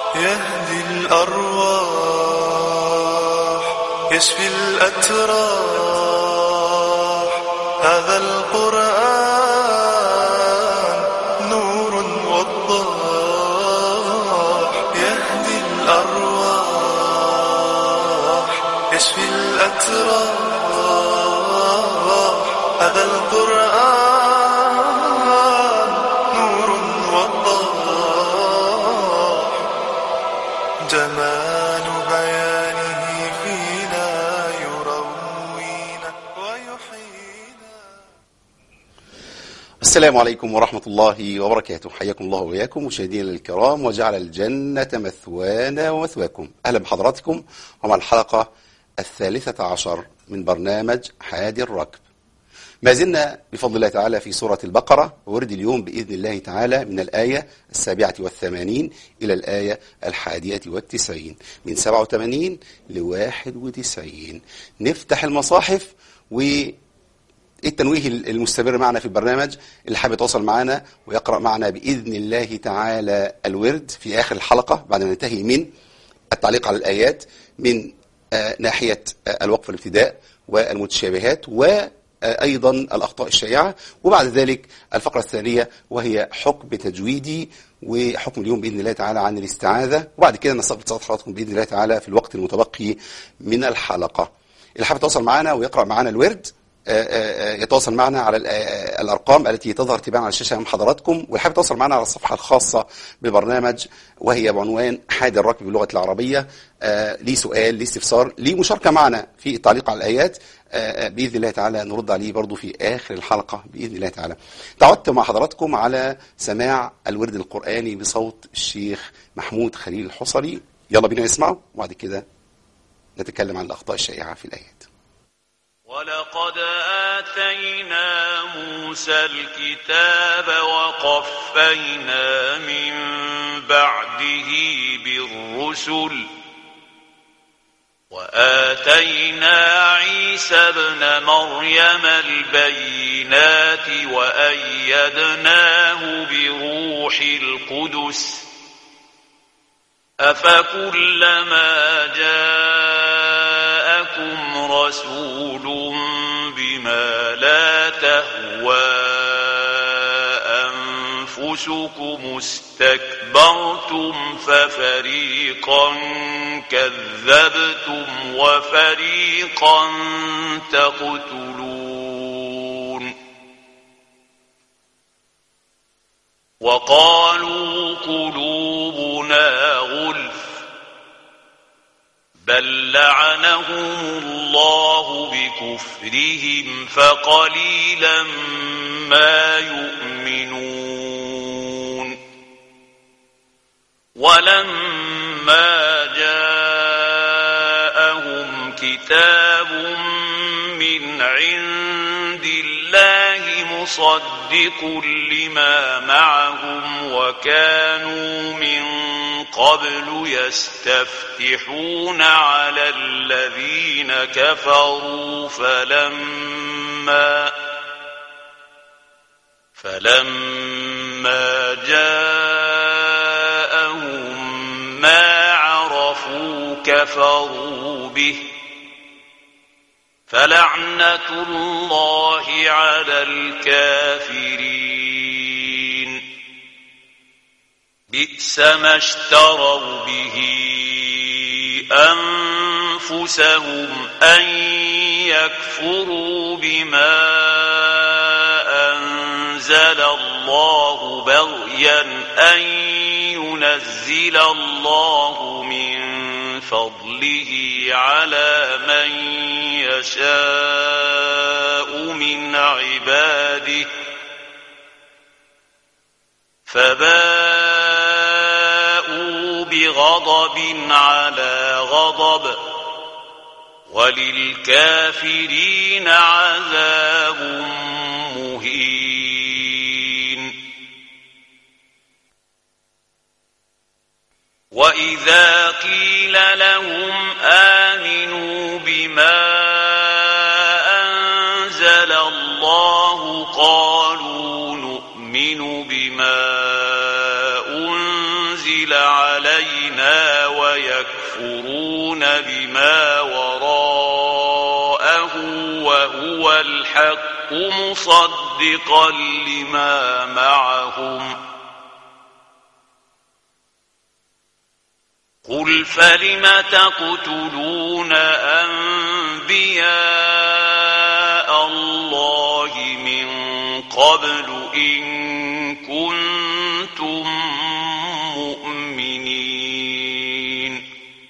يهدي الأرواح يشفي الأتراح هذا القرآن نور وضاح يهدي الأرواح يشفي الأتراح هذا القرآن نور وضاح جمال بيانه فينا يروينا ويحيينا السلام عليكم ورحمة الله وبركاته حياكم الله وإياكم مشاهدينا الكرام وجعل الجنة مثوانا ومثواكم أهلا بحضراتكم ومع الحلقة الثالثة عشر من برنامج حادي الركب ما زلنا بفضل الله تعالى في سورة البقرة ورد اليوم بإذن الله تعالى من الآية السابعة والثمانين إلى الآية الحادية والتسعين من سبعة وثمانين لواحد وتسعين نفتح المصاحف و التنويه المستمر معنا في البرنامج اللي حابب يتواصل معنا ويقرأ معنا بإذن الله تعالى الورد في آخر الحلقة بعد ما ننتهي من التعليق على الآيات من آه، ناحية آه، الوقف الابتداء والمتشابهات وأيضا الأخطاء الشائعة وبعد ذلك الفقرة الثانية وهي حكم تجويدي وحكم اليوم بإذن الله تعالى عن الاستعاذة وبعد كده نستقبل اتصالات حضراتكم بإذن الله تعالى في الوقت المتبقي من الحلقة اللي حابب يتواصل معنا ويقرأ معنا الورد آه، آه، يتواصل معنا على ال- آه، الأرقام التي تظهر تباعا على الشاشة أمام حضراتكم واللي حابب يتواصل معنا على الصفحة الخاصة بالبرنامج وهي بعنوان حادي الركب باللغة العربية آه، ليه سؤال ليه استفسار ليه مشاركة معنا في التعليق على الآيات آه، آه، بإذن الله تعالى نرد عليه برضو في آخر الحلقة بإذن الله تعالى تعودت مع حضراتكم على سماع الورد القرآني بصوت الشيخ محمود خليل الحصري يلا بينا نسمعه وبعد كده نتكلم عن الأخطاء الشائعة في الآيات ولقد آتينا موسى الكتاب وقفينا من بعده بالرسل وآتينا عيسى ابن مريم البينات وأيدناه بروح القدس أفكلما جاءكم رسول بما لا تهوى أنفسكم استكبرتم ففريقا كذبتم وفريقا تقتلون وقالوا قلوبنا غلف بل لعنهم الله بكفرهم فقليلا ما يؤمنون ولما جاءهم كتاب من عند الله مصدق لما معهم وكانوا من قبل يستفتحون على الذين كفروا فلما فلما جاءهم ما عرفوا كفروا به فلعنة الله على الكافرين بئس ما اشتروا به أنفسهم أن يكفروا بما أنزل الله بغيا أن ينزل الله من فضله على من يشاء من عباده فباءوا بغضب على غضب وللكافرين عذاب مهين وإذا قيل لهم آمنوا بما أنزل الله قالوا نؤمن بما أنزل أنزل علينا ويكفرون بما وراءه وهو الحق مصدقا لما معهم قل فلم تقتلون أنبياء الله من قبل إن كنتم مؤمنين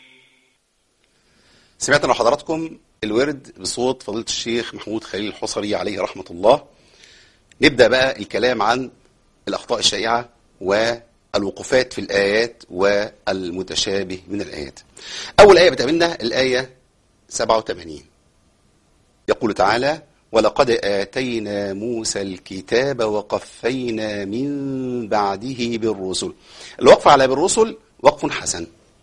سمعت مع حضراتكم الورد بصوت فضيلة الشيخ محمود خليل الحصري عليه رحمة الله نبدأ بقى الكلام عن الأخطاء الشائعة والوقوفات في الآيات والمتشابه من الآيات أول آية بتقابلنا الآية 87 يقول تعالى ولقد آتينا موسى الكتاب وقفينا من بعده بالرسل الوقف على بالرسل وقف حسن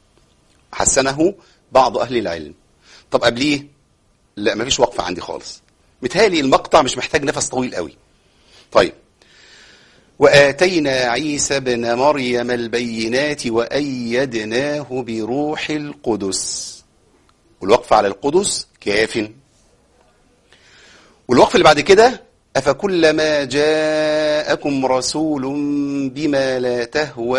حسنه بعض أهل العلم طب قبليه لا مفيش وقفة عندي خالص متهيألي المقطع مش محتاج نفس طويل قوي طيب وآتينا عيسى ابن مريم البينات وأيدناه بروح القدس والوقف على القدس كاف والوقف اللي بعد كده أفكلما جاءكم رسول بما لا تهوى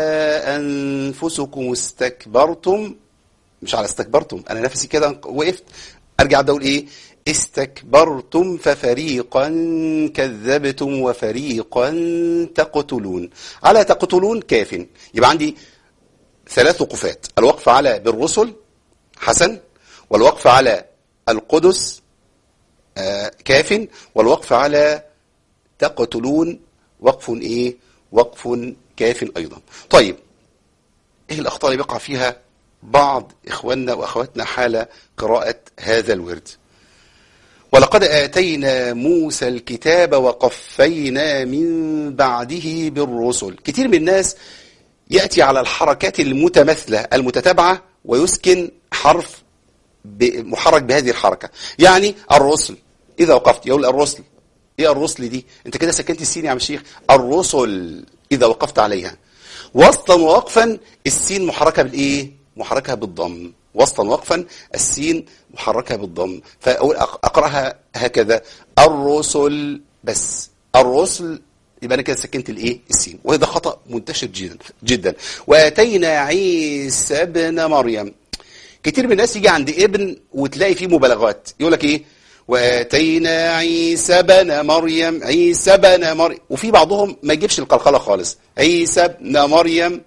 أنفسكم استكبرتم مش على استكبرتم أنا نفسي كده وقفت أرجع أبدأ أقول إيه استكبرتم ففريقا كذبتم وفريقا تقتلون على تقتلون كاف يبقى عندي ثلاث وقفات الوقف على بالرسل حسن والوقف على القدس آه، كاف والوقف على تقتلون وقف ايه وقف كاف ايضا طيب ايه الاخطاء اللي بيقع فيها بعض اخواننا واخواتنا حال قراءة هذا الورد ولقد آتينا موسى الكتاب وقفينا من بعده بالرسل كتير من الناس يأتي على الحركات المتماثلة المتتابعة ويسكن حرف ب- محرك بهذه الحركة يعني الرسل إذا وقفت يقول الرسل إيه الرسل دي أنت كده سكنت السين يا عم الشيخ الرسل إذا وقفت عليها وسطا ووقفا السين محركة بالإيه محركة بالضم وسطا ووقفا السين محركة بالضم فأقول أق- أقرأها هكذا الرسل بس الرسل يبقى انا كده سكنت الايه السين وهذا خطا منتشر جدا جدا واتينا عيسى ابن مريم كتير من الناس يجي عند ابن وتلاقي فيه مبالغات يقول لك ايه واتينا عيسى ابن مريم عيسى ابن مريم وفي بعضهم ما يجيبش القلقله خالص عيسى ابن مريم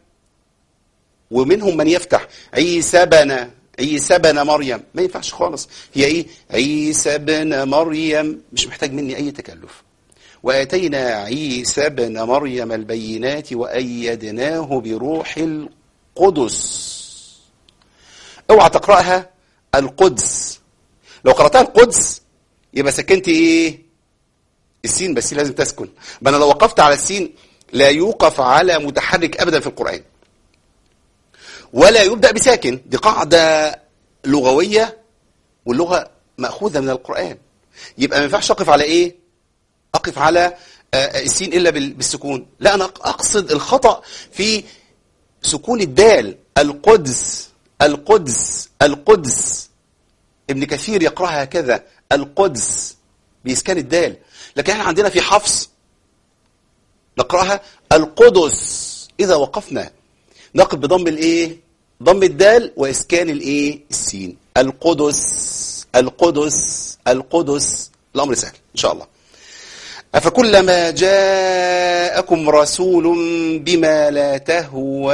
ومنهم من يفتح عيسى بن عيسى بن مريم ما ينفعش خالص هي ايه عيسى بن مريم مش محتاج مني اي تكلف واتينا عيسى بن مريم البينات وايدناه بروح القدس اوعى تقراها القدس لو قراتها القدس يبقى سكنت ايه السين بس لازم تسكن ما انا لو وقفت على السين لا يوقف على متحرك ابدا في القران ولا يبدا بساكن دي قاعده لغويه واللغه ماخوذه من القران يبقى ما ينفعش اقف على ايه اقف على آه، السين الا بال- بالسكون لا انا اقصد الخطا في سكون الدال القدس القدس القدس ابن كثير يقراها هكذا القدس بإسكان الدال لكن احنا عندنا في حفص نقراها القدس إذا وقفنا نقف بضم الايه ضم الدال وإسكان الايه السين القدس القدس القدس الأمر سهل إن شاء الله أفكلما جاءكم رسول بما لا تهوى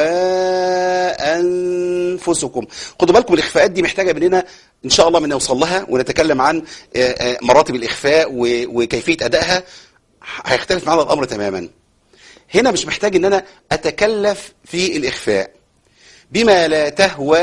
أنفسكم خدوا بالكم الإخفاءات دي محتاجة مننا إن شاء الله من نوصل لها ونتكلم عن آه، آه، مراتب الإخفاء و- وكيفية أدائها هيختلف معنا الأمر تماما هنا مش محتاج ان انا اتكلف في الاخفاء بما لا تهوى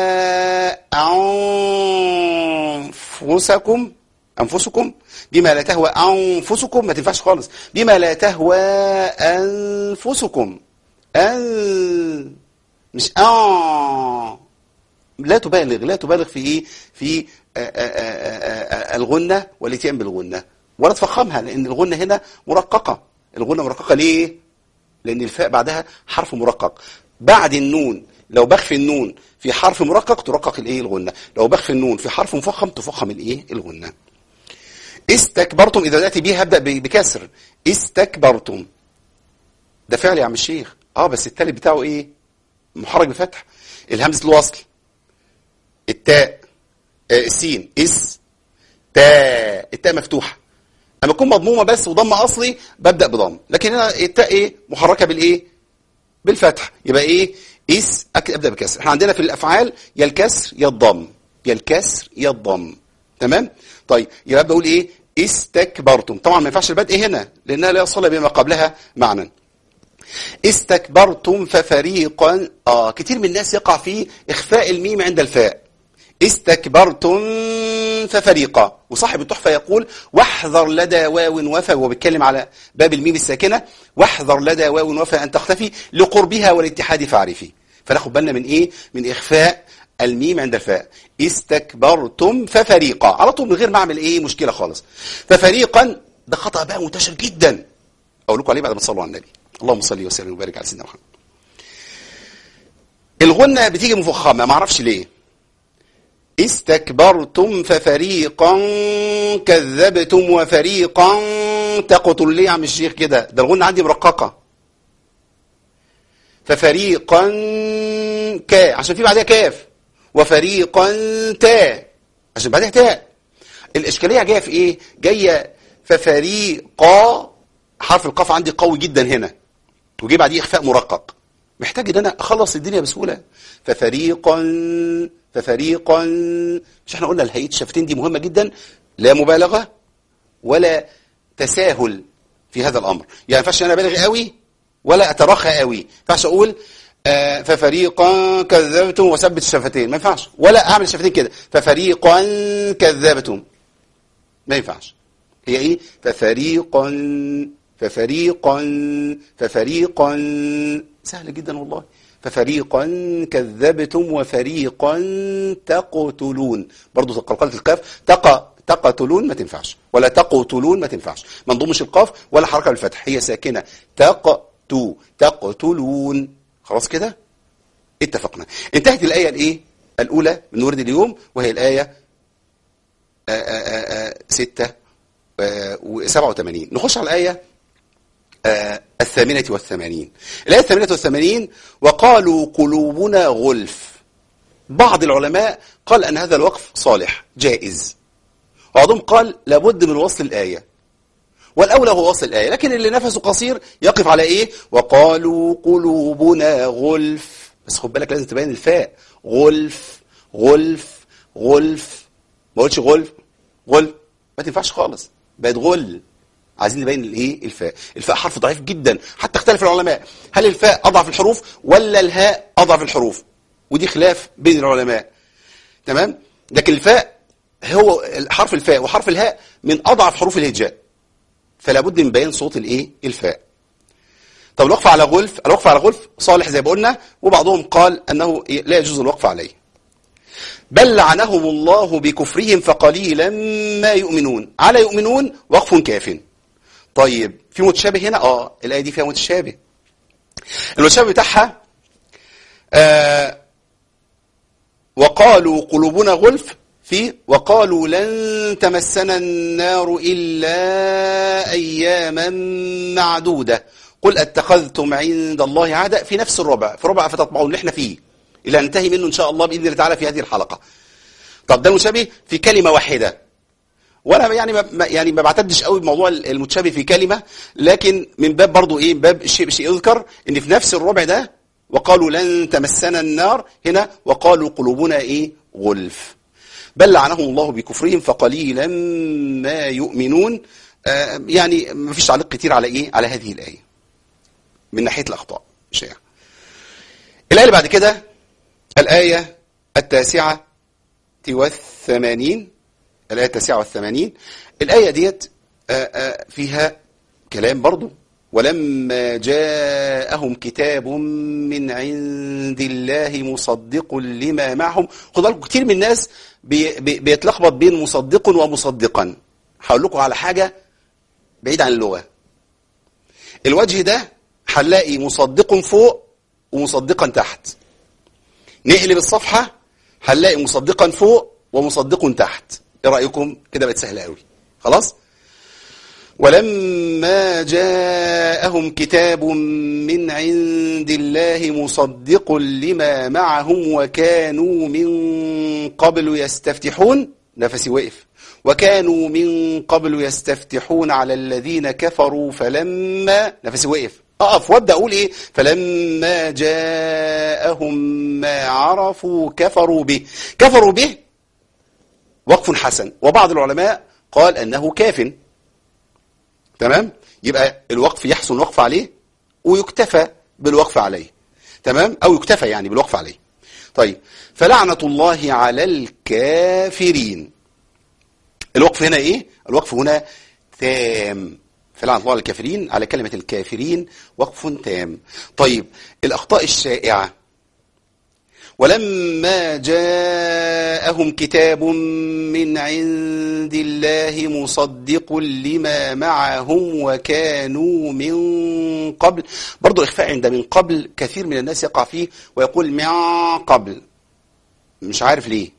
انفسكم انفسكم بما لا تهوى انفسكم ما تنفعش خالص بما لا تهوى انفسكم ان مش ان لا تبالغ لا تبالغ في ايه في آه، آه، آه، آه، الغنه والاتيان بالغنه ولا تفخمها لان الغنه هنا مرققه الغنه مرققه ليه لان الفاء بعدها حرف مرقق بعد النون لو بخفي النون في حرف مرقق ترقق الايه الغنه لو بخفي النون في حرف مفخم تفخم الايه الغنه استكبرتم اذا بدات بيه هبدا ب- بكسر استكبرتم ده فعل يا عم الشيخ اه بس التالت بتاعه ايه محرك بفتح الهمزه الوصل التاء آه السين اس تاء التاء مفتوحه اما تكون مضمومه بس وضم اصلي ببدا بضم لكن هنا التاء ايه محركه بالايه بالفتح يبقى ايه اس أك- ابدا بكسر احنا عندنا في الافعال يا الكسر يا الضم يا الكسر يا الضم تمام طيب يبقى بقول ايه استكبرتم طبعا ما ينفعش البدء هنا لانها لا يصل بما قبلها معنى استكبرتم ففريقا اه كتير من الناس يقع في اخفاء الميم عند الفاء استكبرتم ففريقا وصاحب التحفة يقول واحذر لدى واو وفى وهو بيتكلم على باب الميم الساكنة واحذر لدى واو وفى أن تختفي لقربها والاتحاد فاعرفي فناخد بالنا من إيه من إخفاء الميم عند الفاء استكبرتم ففريقا على طول من غير ما أعمل إيه مشكلة خالص ففريقا ده خطأ بقى منتشر جدا أقول لكم عليه بعد ما تصلوا على النبي اللهم صل وسلم وبارك على سيدنا محمد الغنة بتيجي مفخمة ما اعرفش ليه استكبرتم ففريقا كذبتم وفريقا تقتل ليه يا عم الشيخ كده ده الغنة عندي مرققة ففريقا كا عشان في بعدها كاف وفريقا تا عشان بعدها تاء الإشكالية جاية في إيه جاية ففريقا حرف القاف عندي قوي جدا هنا وجي بعديه إخفاء مرقق محتاج ان انا اخلص الدنيا بسهوله ففريقا ففريقا مش احنا قلنا الهيئه الشفتين دي مهمه جدا لا مبالغه ولا تساهل في هذا الامر يعني ما ينفعش انا ابالغ قوي ولا اترخى قوي ما ينفعش اقول آه ففريقا كذبتم وثبت الشفتين ما ينفعش ولا اعمل الشفتين كده ففريقا كذبتم ما ينفعش هي ايه ففريقا ففريقا ففريقا سهل جدا والله ففريقا كذبتم وفريقا تقتلون برضو قلقلة القاف تق تقتلون ما تنفعش ولا تقتلون ما تنفعش ما نضمش القاف ولا حركة بالفتح هي ساكنة تقتو تقتلون خلاص كده اتفقنا انتهت الآية الايه الأولى من ورد اليوم وهي الآية آآ آآ ستة وسبعة وثمانين نخش على الآية آه الثامنة والثمانين الآية الثامنة والثمانين وقالوا قلوبنا غلف بعض العلماء قال أن هذا الوقف صالح جائز وبعضهم قال لابد من وصل الآية والأولى هو وصل الآية لكن اللي نفسه قصير يقف على إيه وقالوا قلوبنا غلف بس خد بالك لازم تبين الفاء غلف غلف غلف ما قلتش غلف غلف ما تنفعش خالص بقت غل عايزين نبين الايه الفاء الفاء حرف ضعيف جدا حتى اختلف العلماء هل الفاء اضعف الحروف ولا الهاء اضعف الحروف ودي خلاف بين العلماء تمام لكن الفاء هو حرف الفاء وحرف الهاء من اضعف حروف الهجاء فلا بد من بيان صوت الايه الفاء طب الوقف على غلف الوقف على غلف صالح زي ما قلنا وبعضهم قال انه لا يجوز الوقف عليه بل لعنهم الله بكفرهم فقليلا ما يؤمنون على يؤمنون وقف كاف طيب في متشابه هنا اه الايه دي فيها متشابه المتشابه بتاعها آه وقالوا قلوبنا غلف في وقالوا لن تمسنا النار الا اياما معدوده قل اتخذتم عند الله عهدا في نفس الربع في ربع فتطبعون اللي احنا فيه اللي هننتهي منه ان شاء الله باذن الله تعالى في هذه الحلقه طب ده المتشابه في كلمه واحده وانا يعني ما يعني ما بعتدش قوي بموضوع المتشابه في كلمه لكن من باب برضو ايه باب الشيء بشيء يذكر ان في نفس الربع ده وقالوا لن تمسنا النار هنا وقالوا قلوبنا ايه غلف بل لعنهم الله بكفرهم فقليلا ما يؤمنون آه يعني ما فيش تعليق كتير على ايه على هذه الايه من ناحيه الاخطاء مش يعني. الايه اللي بعد كده الايه التاسعه والثمانين الآية التاسعة والثمانين الآية ديت فيها كلام برضو ولما جاءهم كتاب من عند الله مصدق لما معهم خد بالكم كتير من الناس بي بي بيتلخبط بين مصدق ومصدقا هقول لكم على حاجة بعيد عن اللغة الوجه ده هنلاقي مصدق فوق ومصدقا تحت نقلب الصفحة هنلاقي مصدقا فوق ومصدق تحت ايه رأيكم كده بقت سهلة قوي خلاص ولما جاءهم كتاب من عند الله مصدق لما معهم وكانوا من قبل يستفتحون نفسي وقف وكانوا من قبل يستفتحون على الذين كفروا فلما نفسي وقف اقف وابدا اقول ايه فلما جاءهم ما عرفوا كفروا به كفروا به وقف حسن وبعض العلماء قال انه كاف تمام يبقى الوقف يحسن الوقف عليه ويكتفى بالوقف عليه تمام او يكتفى يعني بالوقف عليه طيب فلعنة الله على الكافرين الوقف هنا ايه الوقف هنا تام فلعنة الله على الكافرين على كلمة الكافرين وقف تام طيب الأخطاء الشائعة ولما جاءهم كتاب من عند الله مصدق لما معهم وكانوا من قبل برضو الإخفاء عند من قبل كثير من الناس يقع فيه ويقول من قبل مش عارف ليه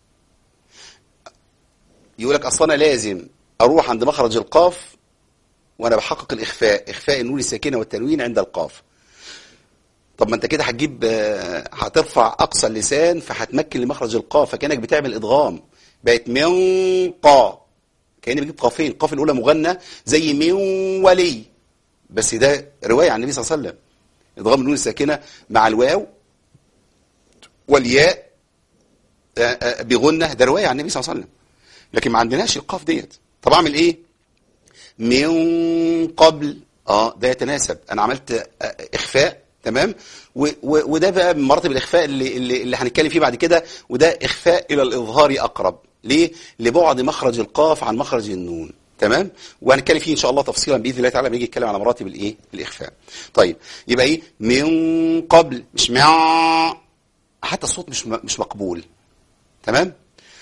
يقول لك أصلا لازم أروح عند مخرج القاف وأنا بحقق الإخفاء إخفاء النون الساكنة والتنوين عند القاف طب ما انت كده هتجيب آه، هترفع اقصى اللسان فهتمكن لمخرج القاف فكانك بتعمل ادغام بقت من قا كاني بجيب قافين القاف الاولى مغنى زي من ولي بس ده روايه عن النبي صلى الله عليه وسلم ادغام النون الساكنه مع الواو والياء آه، آه، بغنه ده روايه عن النبي صلى الله عليه وسلم لكن ما عندناش القاف ديت طب اعمل ايه من قبل اه ده يتناسب انا عملت آه، اخفاء تمام و و وده بقى من مراتب الاخفاء اللي اللي, اللي هنتكلم فيه بعد كده وده اخفاء الى الاظهار اقرب ليه لبعد مخرج القاف عن مخرج النون تمام وهنتكلم فيه ان شاء الله تفصيلا باذن الله تعالى لما نيجي نتكلم على مراتب الايه الاخفاء طيب يبقى ايه من قبل مش مع حتى الصوت مش م- مش مقبول تمام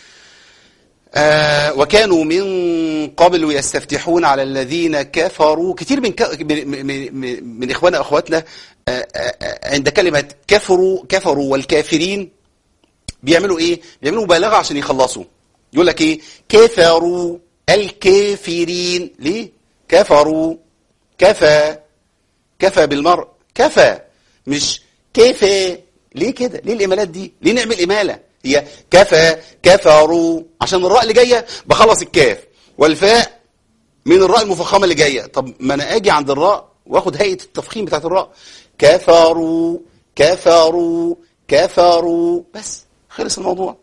آه وكانوا من قبل يستفتحون على الذين كفروا كتير من ك... من, من, من, من اخواننا واخواتنا آه آه آه، عند كلمه كفروا كفروا والكافرين بيعملوا ايه بيعملوا مبالغه عشان يخلصوا يقول لك ايه كفروا الكافرين ليه كفروا كفى كفى بالمرء كفى مش كيف ليه كده ليه الامالات دي ليه نعمل اماله هي كفى كفروا عشان الراء اللي جايه بخلص الكاف والفاء من الراء المفخمه اللي جايه طب ما انا اجي عند الراء واخد هيئه التفخيم بتاعت الراء كفروا كفروا كفروا بس خلص الموضوع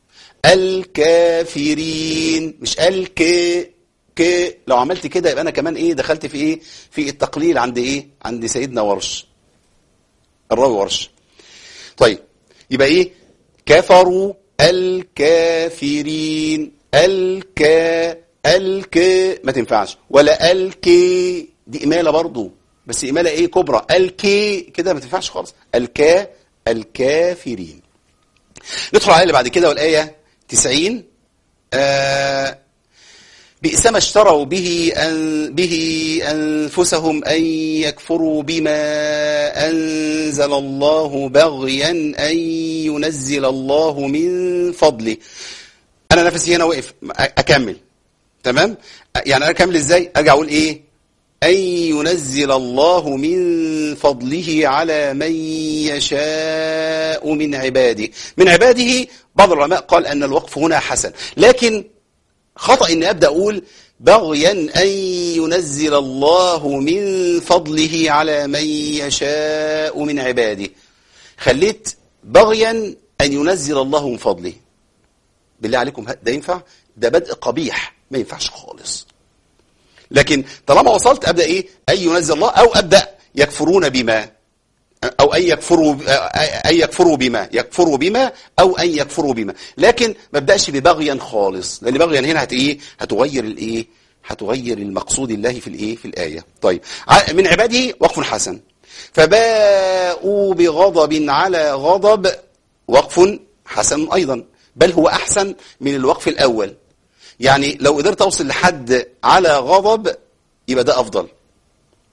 الكافرين مش الك ك لو عملت كده يبقى انا كمان ايه دخلت في ايه في التقليل عند ايه عند سيدنا ورش الراوي ورش طيب يبقى ايه كفروا الكافرين الك الك ما تنفعش ولا الكي دي إمالة برضو بس إمالة إيه كبرى الكي كده ما تنفعش خالص الكا الكافرين ندخل على اللي بعد كده والآية 90 آه بئس ما اشتروا به أن به أنفسهم أن يكفروا بما أنزل الله بغيا أن ينزل الله من فضله أنا نفسي هنا وقف أكمل تمام يعني أنا أكمل إزاي أرجع أقول إيه أن ينزل الله من فضله على من يشاء من عباده من عباده بعض العلماء قال أن الوقف هنا حسن لكن خطأ اني ابدا اقول بغيا ان ينزل الله من فضله على من يشاء من عباده خليت بغيا ان ينزل الله من فضله بالله عليكم ده ينفع ده بدء قبيح ما ينفعش خالص لكن طالما وصلت ابدا ايه ان ينزل الله او ابدا يكفرون بما او ان يكفروا ان يكفروا بما يكفروا بما او ان يكفروا بما لكن ما ابداش ببغيا خالص لان بغيا هنا هت ايه هتغير الايه هتغير المقصود الله في الايه في الايه طيب من عباده وقف حسن فباءوا بغضب على غضب وقف حسن ايضا بل هو احسن من الوقف الاول يعني لو قدرت اوصل لحد على غضب يبقى ده افضل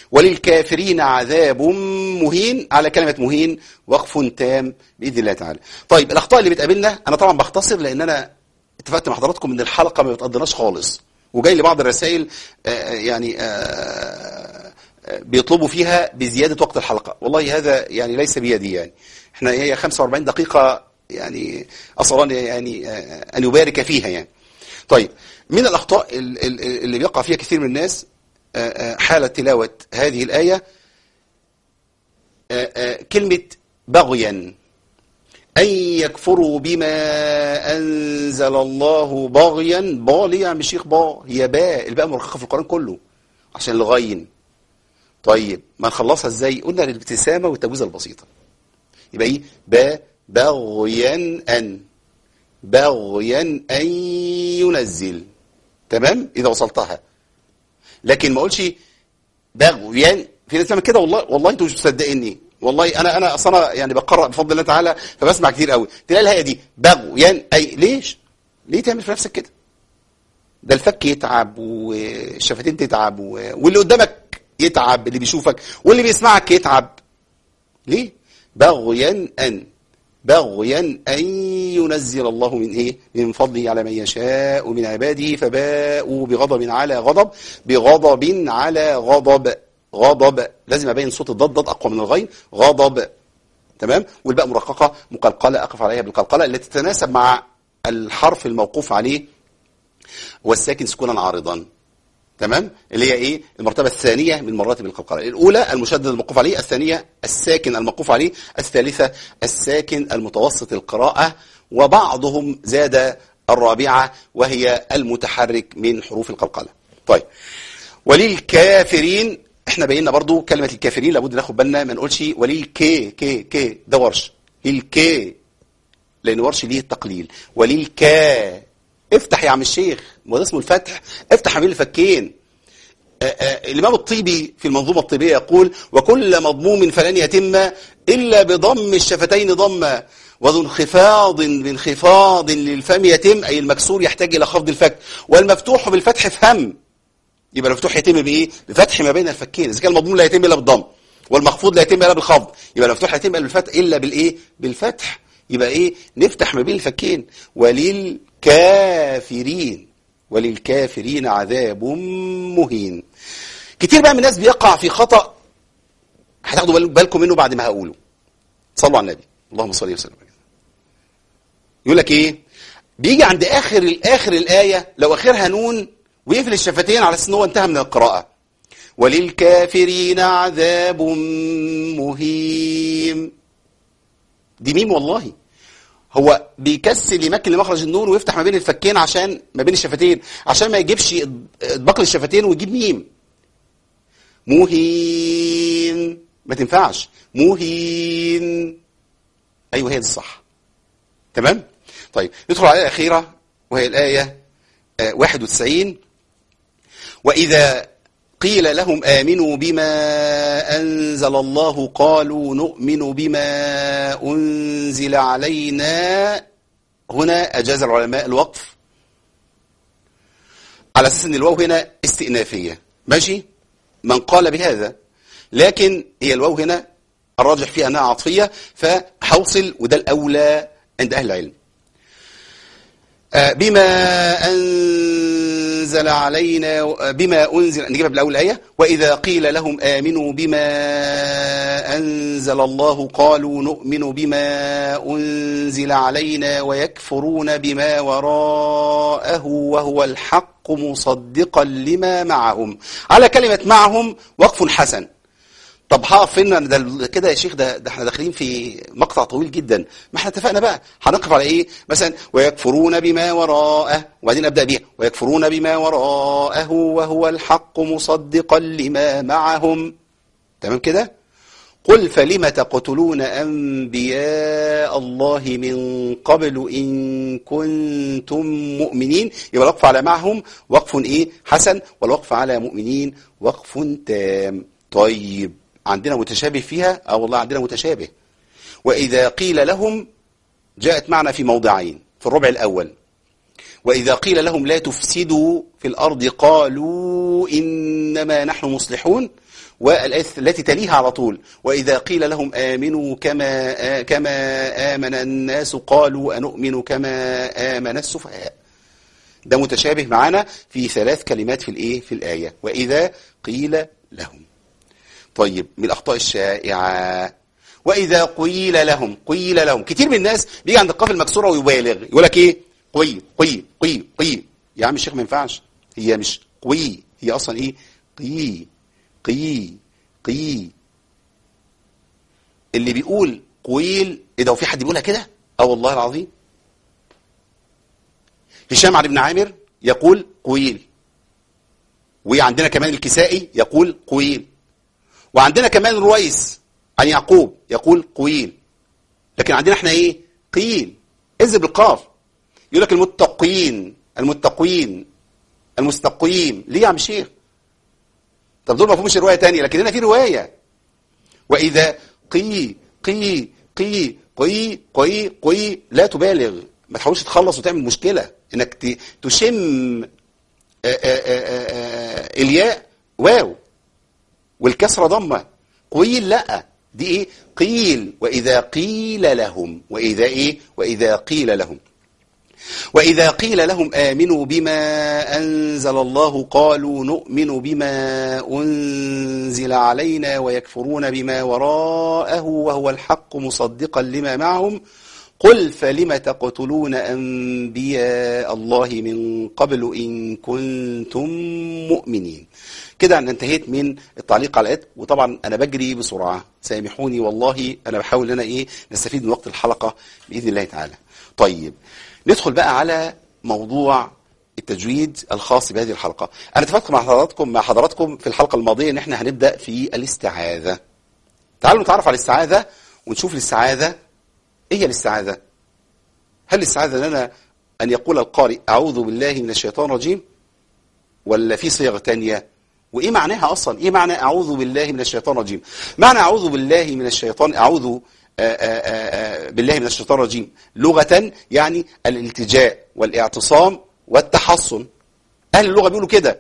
وللكافرين عذاب مهين على كلمة مهين وقف تام بإذن الله تعالى طيب الأخطاء اللي بتقابلنا أنا طبعا بختصر لأن أنا اتفقت مع حضراتكم ان الحلقة ما بتقضناش خالص وجاي لي بعض الرسائل آه، يعني آه، آه، بيطلبوا فيها بزيادة وقت الحلقة والله هذا يعني ليس بيدي يعني احنا هي 45 دقيقة يعني أصلا يعني آه، أن يبارك فيها يعني طيب من الأخطاء ال- ال- اللي بيقع فيها كثير من الناس آه، آه، حالة تلاوة هذه الآية آه، آه، كلمة بغيا أن يكفروا بما أنزل الله بغيا با ليه يا عم الشيخ با هي باء الباء مرخخة في القرآن كله عشان الغين طيب ما نخلصها ازاي قلنا الابتسامة والتجويزة البسيطة يبقى ايه با بغيا أن بغيا أن ينزل تمام إذا وصلتها لكن ما اقولش بغيا في ناس بتعمل كده والله والله انتوا مش مصدقيني والله انا انا اصلا يعني بقرا بفضل الله تعالى فبسمع كتير قوي تلاقي الهيئه دي بغيا اي ليش ليه تعمل في نفسك كده ده الفك يتعب والشفتين تتعب و- واللي قدامك يتعب اللي بيشوفك واللي بيسمعك يتعب ليه بغيا ان بغيا ان ينزل الله من ايه من فضله على من يشاء من عباده فباءوا بغضب على غضب بغضب على غضب غضب لازم ابين صوت الضاد ضاد اقوى من الغين غضب تمام والباء مرققه مقلقله اقف عليها بالقلقله التي تتناسب مع الحرف الموقوف عليه والساكن سكونا عارضا تمام اللي هي ايه المرتبه الثانيه من مراتب القلقله الاولى المشدد الموقوف عليه الثانيه الساكن الموقوف عليه الثالثه الساكن المتوسط القراءه وبعضهم زاد الرابعه وهي المتحرك من حروف القلقله طيب وللكافرين احنا بينا برضو كلمه الكافرين لابد ناخد بالنا ما نقولش وللكي كي كي ده ورش للكي لان ورش ليه التقليل وللكا افتح يا عم الشيخ ما ده اسمه الفتح افتح ما بين الفكين آه، آه، الإمام الطيبي في المنظومة الطيبية يقول وكل مضموم فلن يتم إلا بضم الشفتين ضمة وذو انخفاض بانخفاض للفم يتم أي المكسور يحتاج إلى خفض الفك والمفتوح بالفتح فهم يبقى المفتوح يتم بإيه؟ بفتح ما بين الفكين إذا كان المضموم لا يتم إلا بالضم والمخفوض لا يتم إلا بالخفض يبقى المفتوح لا يتم إلا بالفتح إلا بالإيه؟ بالفتح يبقى إيه؟ نفتح ما بين الفكين وللكافرين وللكافرين عذاب مهين كتير بقى من الناس بيقع في خطأ هتاخدوا بال- بالكم منه بعد ما هقوله صلوا على النبي اللهم صل وسلم عليه. يقول لك ايه بيجي عند اخر الاخر الايه لو اخرها نون ويقفل الشفتين على اساس ان هو انتهى من القراءه وللكافرين عذاب مهين دي ميم والله هو بيكسل يمكن لمخرج النون ويفتح ما بين الفكين عشان ما بين الشفتين عشان ما يجيبش اطباق الشفتين ويجيب ميم مهين ما تنفعش مهين ايوه هي دي الصح تمام طيب ندخل على الايه الاخيره وهي الايه آه، 91 واذا قيل لهم آمنوا بما أنزل الله قالوا نؤمن بما أنزل علينا هنا أجاز العلماء الوقف على أساس أن الواو هنا استئنافية ماشي من قال بهذا لكن هي الواو هنا الراجح فيها أنها عطفية فحوصل وده الأولى عند أهل العلم آه، بما أنزل علينا آه، بما أنزل نجيبها بالأول آية وإذا قيل لهم آمنوا بما أنزل الله قالوا نؤمن بما أنزل علينا ويكفرون بما وراءه وهو الحق مصدقا لما معهم على كلمة معهم وقف حسن طب هقف فين ده كده يا شيخ ده ده احنا داخلين في مقطع طويل جدا ما احنا اتفقنا بقى هنقف على ايه مثلا ويكفرون بما وراءه وبعدين ابدا بيها ويكفرون بما وراءه وهو الحق مصدقا لما معهم تمام كده قل فلم تقتلون انبياء الله من قبل ان كنتم مؤمنين يبقى الوقف على معهم وقف ايه حسن والوقف على مؤمنين وقف تام طيب عندنا متشابه فيها اه والله عندنا متشابه واذا قيل لهم جاءت معنا في موضعين في الربع الاول واذا قيل لهم لا تفسدوا في الارض قالوا انما نحن مصلحون والآية التي تليها على طول وإذا قيل لهم آمنوا كما آ- كما آمن الناس قالوا أنؤمن كما آمن السفهاء ده متشابه معانا في ثلاث كلمات في الإيه في الآية وإذا قيل لهم طيب من الأخطاء الشائعة وإذا قيل لهم قيل لهم كتير من الناس بيجي عند القاف المكسورة ويبالغ يقول لك إيه قي قي قي قي يا عم الشيخ ما ينفعش هي مش قوي هي أصلا إيه قي قي قي اللي بيقول قويل ايه ده وفي حد بيقولها كده اه والله العظيم هشام علي بن عامر يقول قويل وعندنا كمان الكسائي يقول قويل وعندنا كمان رويس عن يعقوب يقول قويل لكن عندنا احنا ايه قيل اذ بالقاف يقول لك المتقين المتقين المستقيم ليه يا عم شيخ طب دول ما فيهمش روايه تانية لكن هنا في روايه واذا قي قي قي قي قي قي لا تبالغ ما تحاولش تخلص وتعمل مشكله انك ت- تشم آه، آه، آه، آه، الياء واو والكسره ضمه قيل لا دي ايه قيل واذا قيل لهم واذا ايه واذا قيل لهم وإذا قيل لهم آمنوا بما أنزل الله قالوا نؤمن بما أنزل علينا ويكفرون بما وراءه وهو الحق مصدقا لما معهم قل فلم تقتلون أنبياء الله من قبل إن كنتم مؤمنين كده أنا انتهيت من التعليق على الآيات وطبعا أنا بجري بسرعة سامحوني والله أنا بحاول أن أنا إيه نستفيد من وقت الحلقة بإذن الله تعالى طيب ندخل بقى على موضوع التجويد الخاص بهذه الحلقة أنا اتفقت مع حضراتكم مع حضراتكم في الحلقة الماضية إن احنا هنبدأ في الاستعاذة تعالوا نتعرف على الاستعاذة ونشوف الاستعاذة إيه هي الاستعاذة هل الاستعاذة لنا أن يقول القارئ أعوذ بالله من الشيطان الرجيم ولا في صيغ تانية وإيه معناها أصلا إيه معنى أعوذ بالله من الشيطان الرجيم معنى أعوذ بالله من الشيطان أعوذ آآ آآ آآ بالله من الشيطان الرجيم لغة يعني الالتجاء والاعتصام والتحصن أهل اللغة بيقولوا كده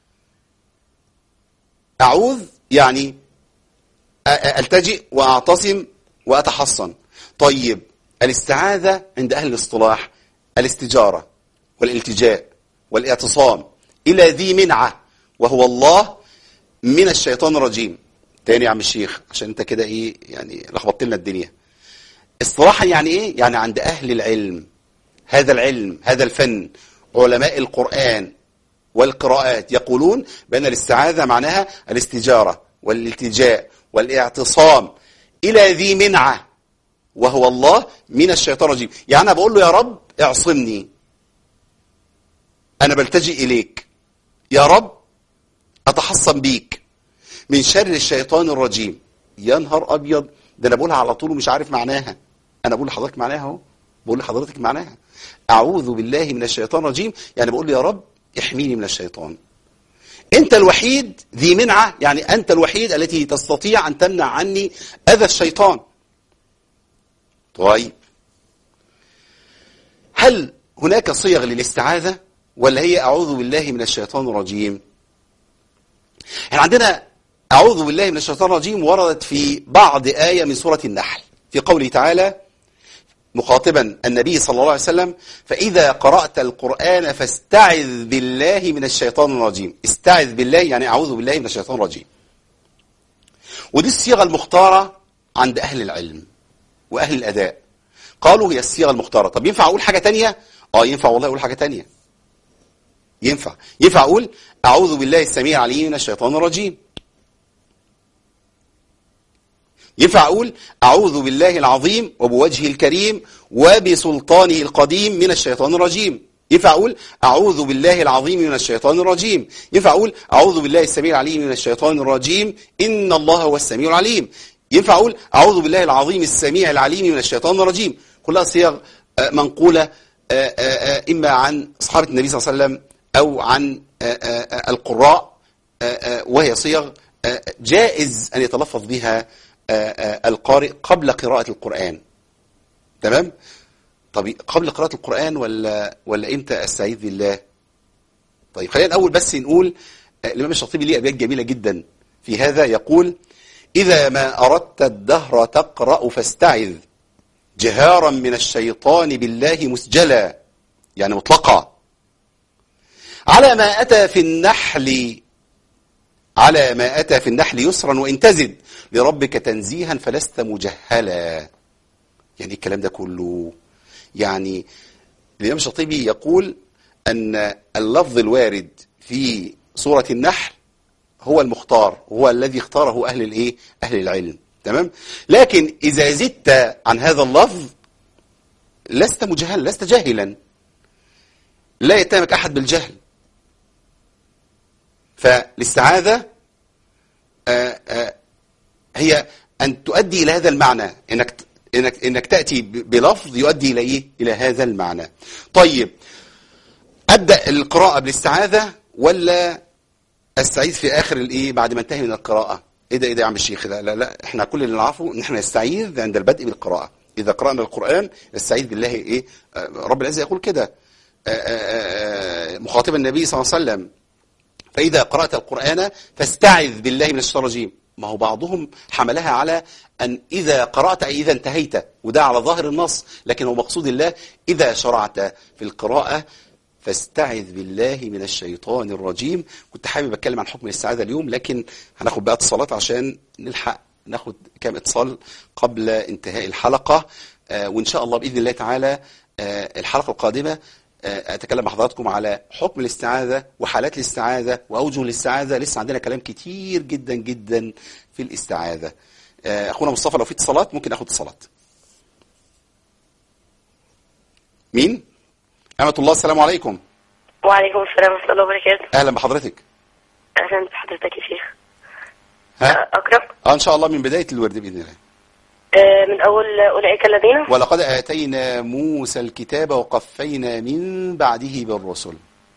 أعوذ يعني أ- أ- التجئ واعتصم واتحصن طيب الاستعاذة عند أهل الاصطلاح الاستجارة والالتجاء والاعتصام إلى ذي منعة وهو الله من الشيطان الرجيم تاني يا عم الشيخ عشان انت كده ايه يعني لخبطت لنا الدنيا اصطلاحا يعني ايه يعني عند أهل العلم هذا العلم هذا الفن علماء القرآن والقراءات يقولون بأن الاستعاذة معناها الاستجارة والالتجاء والاعتصام إلى ذي منعة وهو الله من الشيطان الرجيم يعني أنا بقول له يا رب اعصمني أنا بلتجئ إليك يا رب أتحصن بيك من شر الشيطان الرجيم يا نهار أبيض ده أنا بقولها على طول ومش عارف معناها أنا بقول لحضرتك معناها أهو بقول لحضرتك معناها أعوذ بالله من الشيطان الرجيم يعني بقول له يا رب احميني من الشيطان انت الوحيد ذي منعة يعني انت الوحيد التي تستطيع ان تمنع عني اذى الشيطان طيب هل هناك صيغ للاستعاذة ولا هي اعوذ بالله من الشيطان الرجيم احنا عندنا اعوذ بالله من الشيطان الرجيم وردت في بعض آية من سورة النحل في قوله تعالى مخاطبا النبي صلى الله عليه وسلم فإذا قرأت القرآن فاستعذ بالله من الشيطان الرجيم استعذ بالله يعني أعوذ بالله من الشيطان الرجيم ودي الصيغة المختارة عند أهل العلم وأهل الأداء قالوا هي الصيغة المختارة طب ينفع أقول حاجة تانية آه ينفع والله أقول حاجة تانية ينفع ينفع أقول أعوذ بالله السميع العليم من الشيطان الرجيم ينفع أقول أعوذ بالله العظيم وبوجهه الكريم وبسلطانه القديم من الشيطان الرجيم ينفع أقول أعوذ بالله العظيم من الشيطان الرجيم ينفع أقول أعوذ بالله السميع العليم من الشيطان الرجيم إن الله هو السميع العليم ينفع أقول أعوذ بالله العظيم السميع العليم من الشيطان الرجيم كلها صيغ آه، منقولة آه، آه، آه، إما عن أصحاب النبي صلى الله عليه وسلم أو عن آه، آه، آه، القراء آه، آه، وهي صيغ آه، جائز أن يتلفظ بها آه، آه، القارئ قبل قراءة القرآن تمام طب قبل قراءة القرآن ولا ولا امتى استعيذ بالله طيب خلينا الاول بس نقول آه، الامام الشاطبي ليه ابيات جميله جدا في هذا يقول إذا ما أردت الدهر تقرأ فاستعذ جهارا من الشيطان بالله مسجلا يعني مطلقا على ما أتى في النحل على ما أتى في النحل يسرا وإن تزد لربك تنزيها فلست مجهلا يعني إيه الكلام ده كله يعني الإمام الشاطبي يقول أن اللفظ الوارد في سورة النحل هو المختار هو الذي اختاره أهل الإيه؟ أهل العلم تمام لكن إذا زدت عن هذا اللفظ لست مجهلا لست جاهلا لا يتهمك أحد بالجهل فالاستعاذة آه، آه، هي أن تؤدي إلى هذا المعنى إنك إنك إنك تأتي ب- بلفظ يؤدي إلى إيه؟ إلى هذا المعنى. طيب أبدأ القراءة بالاستعاذة ولا أستعيذ في آخر الإيه بعد ما انتهي من القراءة؟ إيه ده إيه ده يا عم الشيخ؟ لا لا لا إحنا كل اللي نعرفه إن إحنا نستعيذ عند البدء بالقراءة. إذا قرأنا القرآن نستعيذ بالله إيه؟ آه، رب العزة يقول كده آه، آه، آه، مخاطبا النبي صلى الله عليه وسلم فإذا قرأت القرآن فاستعذ بالله من الشيطان الرجيم ما هو بعضهم حملها على أن إذا قرأت أي إذا انتهيت وده على ظاهر النص لكن هو مقصود الله إذا شرعت في القراءة فاستعذ بالله من الشيطان الرجيم كنت حابب أتكلم عن حكم الاستعاذة اليوم لكن هناخد بقى اتصالات عشان نلحق ناخد كام اتصال قبل انتهاء الحلقة آه، وإن شاء الله بإذن الله تعالى آه، الحلقة القادمة آه، أتكلم مع حضراتكم على حكم الاستعاذة وحالات الاستعاذة وأوجه الاستعاذة لسه عندنا كلام كتير جدا جدا في الاستعاذة آه، أخونا مصطفى لو في اتصالات ممكن أخد اتصالات مين؟ أمة الله السلام عليكم وعليكم السلام ورحمة الله وبركاته أهلا بحضرتك أهلا بحضرتك يا شيخ ها؟ أكرم آه إن شاء الله من بداية الورد بإذن الله آه، من أول أولئك الذين ولقد آتينا موسى الكتاب وقفينا من بعده بالرسل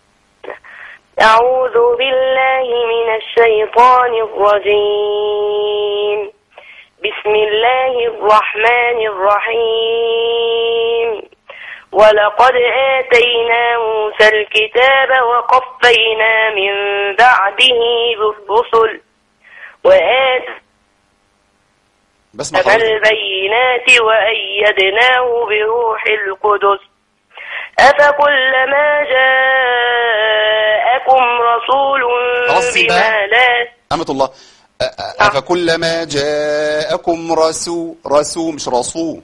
أعوذ بالله من الشيطان الرجيم بسم الله الرحمن الرحيم ولقد آتينا موسى الكتاب وقفينا من بعده بالرسل وآت بسمع حضرتك البينات وأيدناه بروح القدس أفكلما جاءكم رسول خلاص بما بقى. لا أمة الله أ- أ- أفكلما جاءكم رسول رسول مش رسول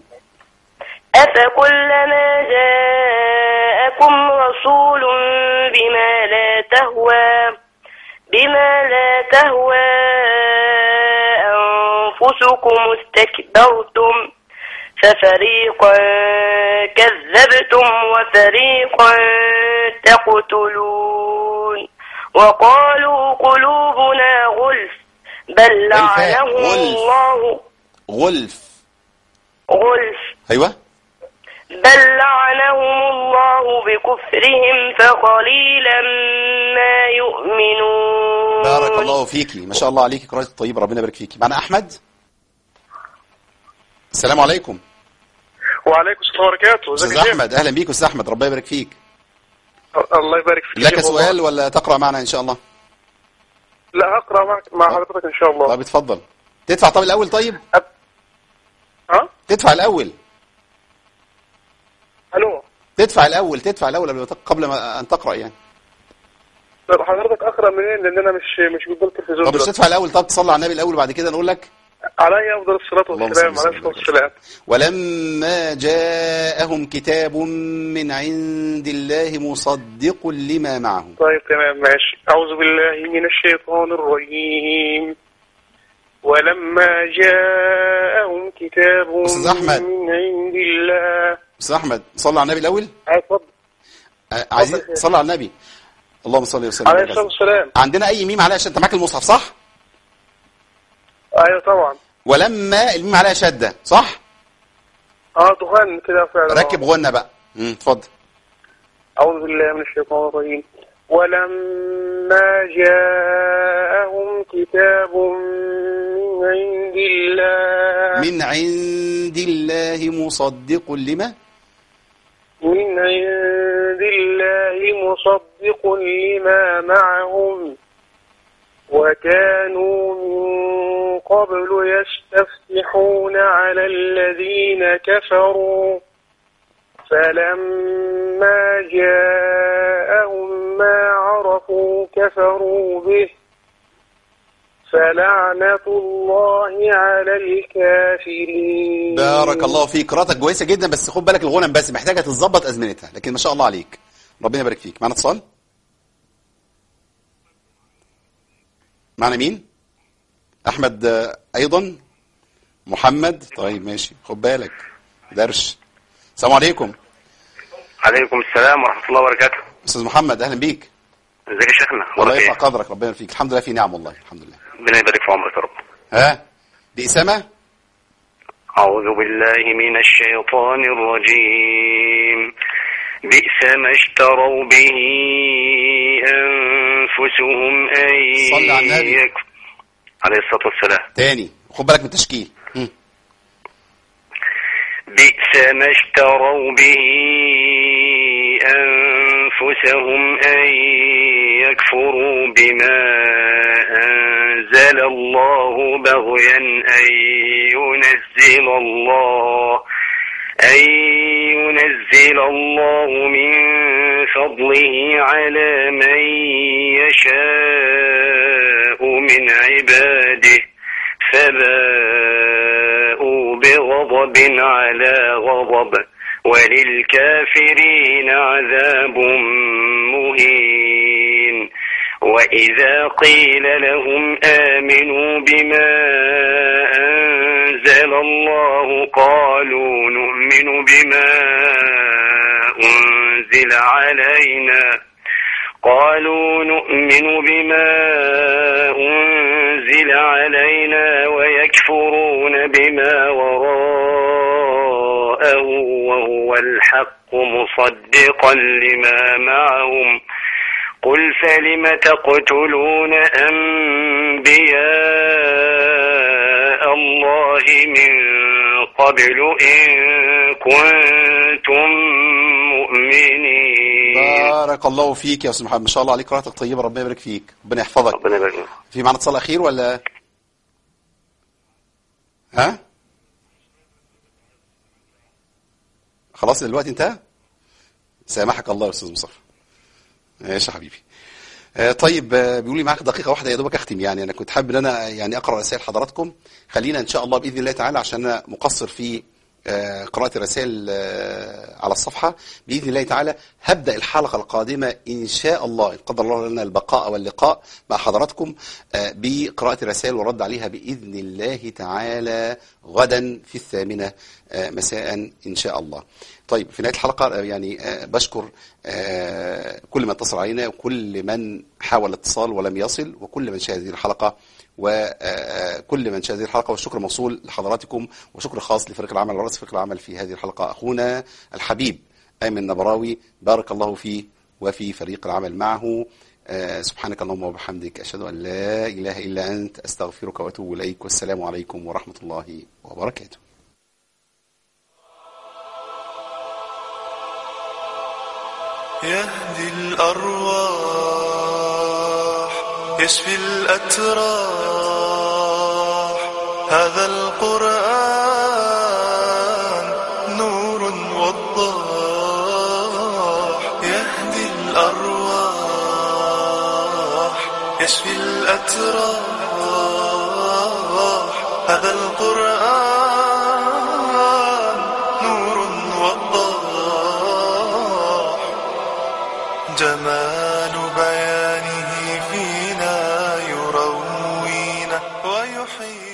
أفكلما جاءكم رسول بما لا تهوى بما لا تهوى أنفسكم استكبرتم ففريقا كذبتم وفريقا تقتلون وقالوا قلوبنا غلف بل الفاء، لعنهم غلف. الله غلف غلف أيوة بل لعنهم الله بكفرهم فقليلا ما يؤمنون بارك الله فيكي ما شاء الله عليكي قراءة طيبة ربنا يبارك فيكي معنا أحمد السلام عليكم وعليكم السلام وبركاته ازيك أستاذ يا شيخ؟ أحمد أهلا بيك أستاذ أحمد ربنا يبارك فيك الله يبارك فيك لك يا بابا. سؤال ولا تقرأ معنا إن شاء الله لا هقرا معك مع حضرتك ان شاء الله طيب اتفضل تدفع طب الأول طيب ها تدفع الأول الو تدفع الأول تدفع الأول قبل ما تق- قبل ما أن تقرأ يعني طب حضرتك اقرا منين لان انا مش مش قدام التلفزيون طب مش دلوقتي. تدفع الأول طب تصلي على النبي الأول وبعد كده نقول لك علي افضل الصلاه اللهم والسلام صل عليه الصلاه وسلم. والسلام ولما جاءهم كتاب من عند الله مصدق لما معهم طيب تمام ماشي اعوذ بالله من الشيطان الرجيم ولما جاءهم كتاب أستاذ أحمد. من عند الله أستاذ أحمد صلى على النبي الأول آه، اتفضل آه، عايزين اتفضل. صلى على النبي اللهم صل وسلم عليه وبارك الصلاه عليه. والسلام عندنا أي ميم عليها شدة أنت معاك المصحف صح؟ ايوه طبعا ولما الميم عليها شدة صح؟ اه دخان كده فعلا ركب غنى بقى مم، اتفضل أعوذ بالله من الشيطان الرجيم ولما جاءهم كتاب من عند الله من عند الله مصدق لما من عند الله مصدق لما معهم وكانوا من قبل يستفتحون على الذين كفروا فلما جاءهم ما عرفوا كفروا به فلعنة الله على الكافرين بارك الله فيك قراءتك كويسه جدا بس خد بالك الغنم بس محتاجه تتظبط ازمنتها لكن ما شاء الله عليك ربنا يبارك فيك معنا اتصال معنا مين احمد آه، ايضا محمد طيب ماشي خد بالك درش السلام عليكم عليكم السلام ورحمة الله وبركاته استاذ محمد اهلا بيك ازيك يا شيخنا والله أخبارك يرفع إيه؟ قدرك ربنا يبارك فيك الحمد لله في نعم والله الحمد لله ربنا يبارك في عمرك يا رب ها دي اسامه أعوذ بالله من الشيطان الرجيم بئس ما اشتروا به أنفسهم أن صل على النبي. يك- عليه الصلاة والسلام تاني خد بالك من التشكيل مم. بئس ما اشتروا به أنفسهم أن يكفروا بما أنزل الله بغيا أن ينزل الله أن ينزل الله من فضله على من يشاء من عباده فباءوا بغضب على غضب وللكافرين عذاب مهين وإذا قيل لهم آمنوا بما أنزل الله قالوا نؤمن بما أنزل علينا قالوا نؤمن بما أنزل علينا ويكفرون بما وراءه وهو الحق مصدقا لما معهم قل فلم تقتلون أنبياء الله من قبل إن كنتم مؤمنين بارك الله فيك يا استاذ محمد ما شاء الله عليك قراءتك طيبه ربنا يبارك فيك ربنا يحفظك ربنا يبارك فيك. في معنا اتصال اخير ولا ها خلاص الوقت انتهى سامحك الله يا استاذ مصطفى ماشي يا حبيبي آه، طيب آه، بيقول لي معاك دقيقه واحده يا دوبك اختم يعني انا كنت حابب ان انا يعني اقرا رسائل حضراتكم خلينا ان شاء الله باذن الله تعالى عشان انا مقصر في آه، قراءة الرسائل آه، على الصفحة بإذن الله تعالى هبدأ الحلقة القادمة إن شاء الله إن قدر الله لنا البقاء واللقاء مع حضراتكم آه، بقراءة الرسائل والرد عليها بإذن الله تعالى غدا في الثامنة آه، مساء إن شاء الله طيب في نهاية الحلقة آه، يعني آه، بشكر آه، كل من اتصل علينا وكل من حاول الاتصال ولم يصل وكل من شاهد هذه الحلقة وكل من شاهد هذه الحلقة والشكر موصول لحضراتكم وشكر خاص لفريق العمل ورئيس فريق العمل في هذه الحلقة أخونا الحبيب أيمن نبراوي بارك الله فيه وفي فريق العمل معه آه، سبحانك اللهم وبحمدك أشهد أن لا إله إلا أنت أستغفرك وأتوب إليك والسلام عليكم ورحمة الله وبركاته يهدي الأرواح يشفي الأتراح هذا القرآن نور وضاح يهدي الأرواح يشفي الأتراح هذا القرآن نور وضاح جمال بيانه فينا يروينا ويحيي